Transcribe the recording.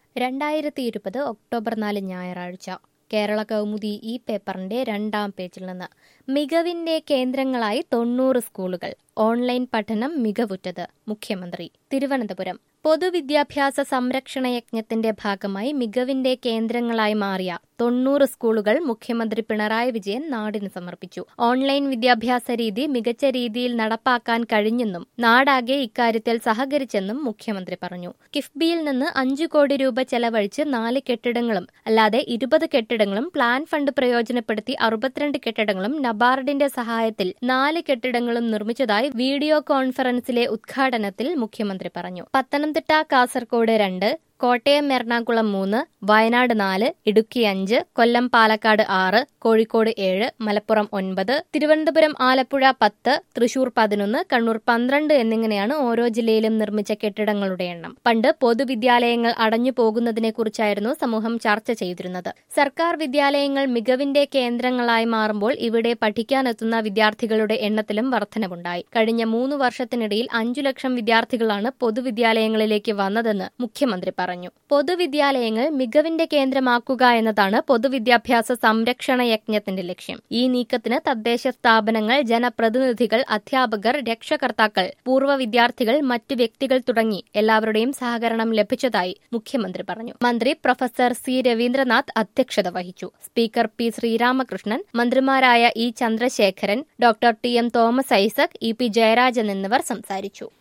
രണ്ടായിരത്തി ഇരുപത് ഒക്ടോബർ നാല് ഞായറാഴ്ച കേരള കൗമുദി ഈ പേപ്പറിന്റെ രണ്ടാം പേജിൽ നിന്ന് മികവിന്റെ കേന്ദ്രങ്ങളായി തൊണ്ണൂറ് സ്കൂളുകൾ ഓൺലൈൻ പഠനം മികവുറ്റത് മുഖ്യമന്ത്രി തിരുവനന്തപുരം പൊതുവിദ്യാഭ്യാസ സംരക്ഷണ യജ്ഞത്തിന്റെ ഭാഗമായി മികവിന്റെ കേന്ദ്രങ്ങളായി മാറിയ തൊണ്ണൂറ് സ്കൂളുകൾ മുഖ്യമന്ത്രി പിണറായി വിജയൻ നാടിന് സമർപ്പിച്ചു ഓൺലൈൻ വിദ്യാഭ്യാസ രീതി മികച്ച രീതിയിൽ നടപ്പാക്കാൻ കഴിഞ്ഞെന്നും നാടാകെ ഇക്കാര്യത്തിൽ സഹകരിച്ചെന്നും മുഖ്യമന്ത്രി പറഞ്ഞു കിഫ്ബിയിൽ നിന്ന് അഞ്ചു കോടി രൂപ ചെലവഴിച്ച് നാല് കെട്ടിടങ്ങളും അല്ലാതെ ഇരുപത് കെട്ടിടങ്ങളും പ്ലാൻ ഫണ്ട് പ്രയോജനപ്പെടുത്തി അറുപത്തിരണ്ട് കെട്ടിടങ്ങളും നബാർഡിന്റെ സഹായത്തിൽ നാല് കെട്ടിടങ്ങളും നിർമ്മിച്ചതായി വീഡിയോ കോൺഫറൻസിലെ ഉദ്ഘാടനത്തിൽ മുഖ്യമന്ത്രി പറഞ്ഞു പത്തനംതിട്ട കാസർകോട് രണ്ട് കോട്ടയം എറണാകുളം മൂന്ന് വയനാട് നാല് ഇടുക്കി അഞ്ച് കൊല്ലം പാലക്കാട് ആറ് കോഴിക്കോട് ഏഴ് മലപ്പുറം ഒൻപത് തിരുവനന്തപുരം ആലപ്പുഴ പത്ത് തൃശൂർ പതിനൊന്ന് കണ്ണൂർ പന്ത്രണ്ട് എന്നിങ്ങനെയാണ് ഓരോ ജില്ലയിലും നിർമ്മിച്ച കെട്ടിടങ്ങളുടെ എണ്ണം പണ്ട് പൊതുവിദ്യാലയങ്ങൾ അടഞ്ഞു പോകുന്നതിനെക്കുറിച്ചായിരുന്നു സമൂഹം ചർച്ച ചെയ്തിരുന്നത് സർക്കാർ വിദ്യാലയങ്ങൾ മികവിന്റെ കേന്ദ്രങ്ങളായി മാറുമ്പോൾ ഇവിടെ പഠിക്കാനെത്തുന്ന വിദ്യാർത്ഥികളുടെ എണ്ണത്തിലും വർധനവുണ്ടായി കഴിഞ്ഞ മൂന്ന് വർഷത്തിനിടയിൽ അഞ്ചു ലക്ഷം വിദ്യാർത്ഥികളാണ് പൊതുവിദ്യാലയങ്ങളിലേക്ക് വന്നതെന്ന് മുഖ്യമന്ത്രി പറഞ്ഞു പറഞ്ഞു പൊതുവിദ്യാലയങ്ങൾ മികവിന്റെ കേന്ദ്രമാക്കുക എന്നതാണ് പൊതുവിദ്യാഭ്യാസ സംരക്ഷണ യജ്ഞത്തിന്റെ ലക്ഷ്യം ഈ നീക്കത്തിന് തദ്ദേശ സ്ഥാപനങ്ങൾ ജനപ്രതിനിധികൾ അധ്യാപകർ രക്ഷകർത്താക്കൾ പൂർവ്വ വിദ്യാർത്ഥികൾ മറ്റു വ്യക്തികൾ തുടങ്ങി എല്ലാവരുടെയും സഹകരണം ലഭിച്ചതായി മുഖ്യമന്ത്രി പറഞ്ഞു മന്ത്രി പ്രൊഫസർ സി രവീന്ദ്രനാഥ് അധ്യക്ഷത വഹിച്ചു സ്പീക്കർ പി ശ്രീരാമകൃഷ്ണൻ മന്ത്രിമാരായ E Chandrasekharan doctor T M Thomas Isaac E P Jayarajan എന്നിവർ സംസാരിച്ചു